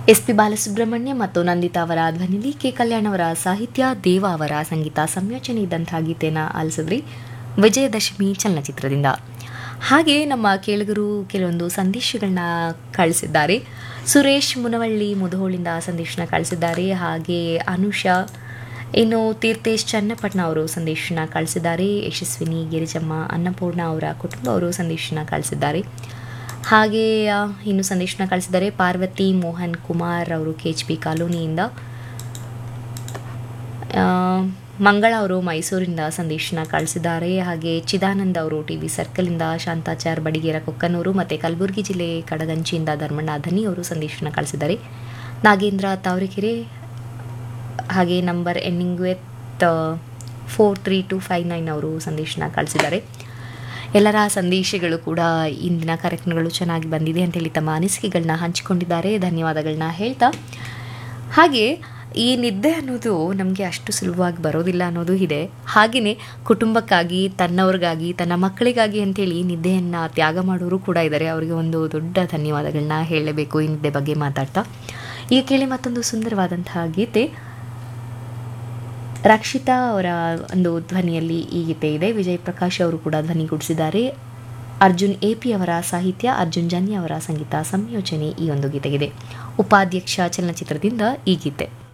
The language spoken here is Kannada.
ಎಸ್ ಪಿ ಬಾಲಸುಬ್ರಹ್ಮಣ್ಯ ಮತ್ತು ನಂದಿತಾ ಅವರ ಧ್ವನಿಲಿ ಕೆ ಕಲ್ಯಾಣ್ ಅವರ ಸಾಹಿತ್ಯ ದೇವ ಅವರ ಸಂಗೀತ ಸಂಯೋಜನೆ ಇದ್ದಂತಹ ಗೀತೆನ ಆಲಿಸಿದ್ರಿ ವಿಜಯದಶಮಿ ಚಲನಚಿತ್ರದಿಂದ ಹಾಗೆ ನಮ್ಮ ಕೇಳುಗರು ಕೆಲವೊಂದು ಸಂದೇಶಗಳನ್ನ ಕಳಿಸಿದ್ದಾರೆ ಸುರೇಶ್ ಮುನವಳ್ಳಿ ಮುಧೋಳಿಂದ ಸಂದೇಶನ ಕಳಿಸಿದ್ದಾರೆ ಹಾಗೆ ಅನುಷಾ ಇನ್ನು ತೀರ್ಥೇಶ್ ಚನ್ನಪಟ್ನ ಅವರು ಸಂದೇಶನ ಕಳಿಸಿದ್ದಾರೆ ಯಶಸ್ವಿನಿ ಗಿರಿಜಮ್ಮ ಅನ್ನಪೂರ್ಣ ಅವರ ಕುಟುಂಬ ಅವರು ಸಂದೇಶನ ಕಳಿಸಿದ್ದಾರೆ ಹಾಗೆ ಆ, ಇನ್ನು ಸಂದೇಶನ ಕಳಿಸಿದ್ದಾರೆ ಪಾರ್ವತಿ ಮೋಹನ್ ಕುಮಾರ್ ಅವರು ಕೆ ಎಚ್ ಪಿ ಕಾಲೋನಿಯಿಂದ ಆ, ಮಂಗಳ ಅವರು ಮೈಸೂರಿಂದ ಸಂದೇಶನ ಕಳಿಸಿದ್ದಾರೆ ಹಾಗೆ ಚಿದಾನಂದ ಅವರು ಟಿ ವಿ ಸರ್ಕಲಿಂದ ಶಾಂತಾಚಾರ್ ಬಡಿಗೇರ ಕೊಕ್ಕನೂರು ಮತ್ತು ಕಲಬುರಗಿ ಜಿಲ್ಲೆ ಕಡಗಂಚಿಯಿಂದ ಧರ್ಮಣ್ಣ ಧನಿ ಅವರು ಸಂದೇಶನ ಕಳಿಸಿದ್ದಾರೆ ನಾಗೇಂದ್ರ ತಾವರೆಕೆರೆ ಹಾಗೆ number ending with four three two five nine ಅವರು ಸಂದೇಶನ ಕಳಿಸಿದ್ದಾರೆ ಎಲ್ಲರ ಸಂದೇಶಗಳು ಕೂಡ ಇಂದಿನ ಕಾರ್ಯಕ್ರಮಗಳು ಚೆನ್ನಾಗಿ ಬಂದಿದೆ ಅಂತೇಳಿ ತಮ್ಮ ಅನಿಸಿಕೆಗಳನ್ನ ಹಂಚಿಕೊಂಡಿದ್ದಾರೆ ಧನ್ಯವಾದಗಳನ್ನ ಹೇಳ್ತಾ ಹಾಗೆ ಈ ನಿದ್ದೆ ಅನ್ನೋದು ನಮಗೆ ಅಷ್ಟು ಸುಲಭವಾಗಿ ಬರೋದಿಲ್ಲ ಅನ್ನೋದು ಇದೆ ಹಾಗೆಯೇ ಕುಟುಂಬಕ್ಕಾಗಿ ತನ್ನವ್ರಿಗಾಗಿ ತನ್ನ ಮಕ್ಕಳಿಗಾಗಿ ಅಂತೇಳಿ ನಿದ್ದೆಯನ್ನು ತ್ಯಾಗ ಮಾಡೋರು ಕೂಡ ಇದ್ದಾರೆ ಅವರಿಗೆ ಒಂದು ದೊಡ್ಡ ಧನ್ಯವಾದಗಳನ್ನ ಹೇಳಲೇಬೇಕು ಈ ನಿದ್ದೆ ಬಗ್ಗೆ ಮಾತಾಡ್ತಾ ಈಗ ಕೇಳಿ ಮತ್ತೊಂದು ಸುಂದರವಾದಂತಹ ಗೀತೆ ರಕ್ಷಿತಾ ಅವರ ಒಂದು ಧ್ವನಿಯಲ್ಲಿ ಈ ಗೀತೆ ಇದೆ ವಿಜಯ್ ಪ್ರಕಾಶ್ ಅವರು ಕೂಡ ಧ್ವನಿಗೂಡಿಸಿದ್ದಾರೆ ಅರ್ಜುನ್ ಎ ಪಿ ಅವರ ಸಾಹಿತ್ಯ ಅರ್ಜುನ್ ಜನ್ಯ ಅವರ ಸಂಗೀತ ಸಂಯೋಜನೆ ಈ ಒಂದು ಗೀತೆಗಿದೆ ಉಪಾಧ್ಯಕ್ಷ ಚಲನಚಿತ್ರದಿಂದ ಈ ಗೀತೆ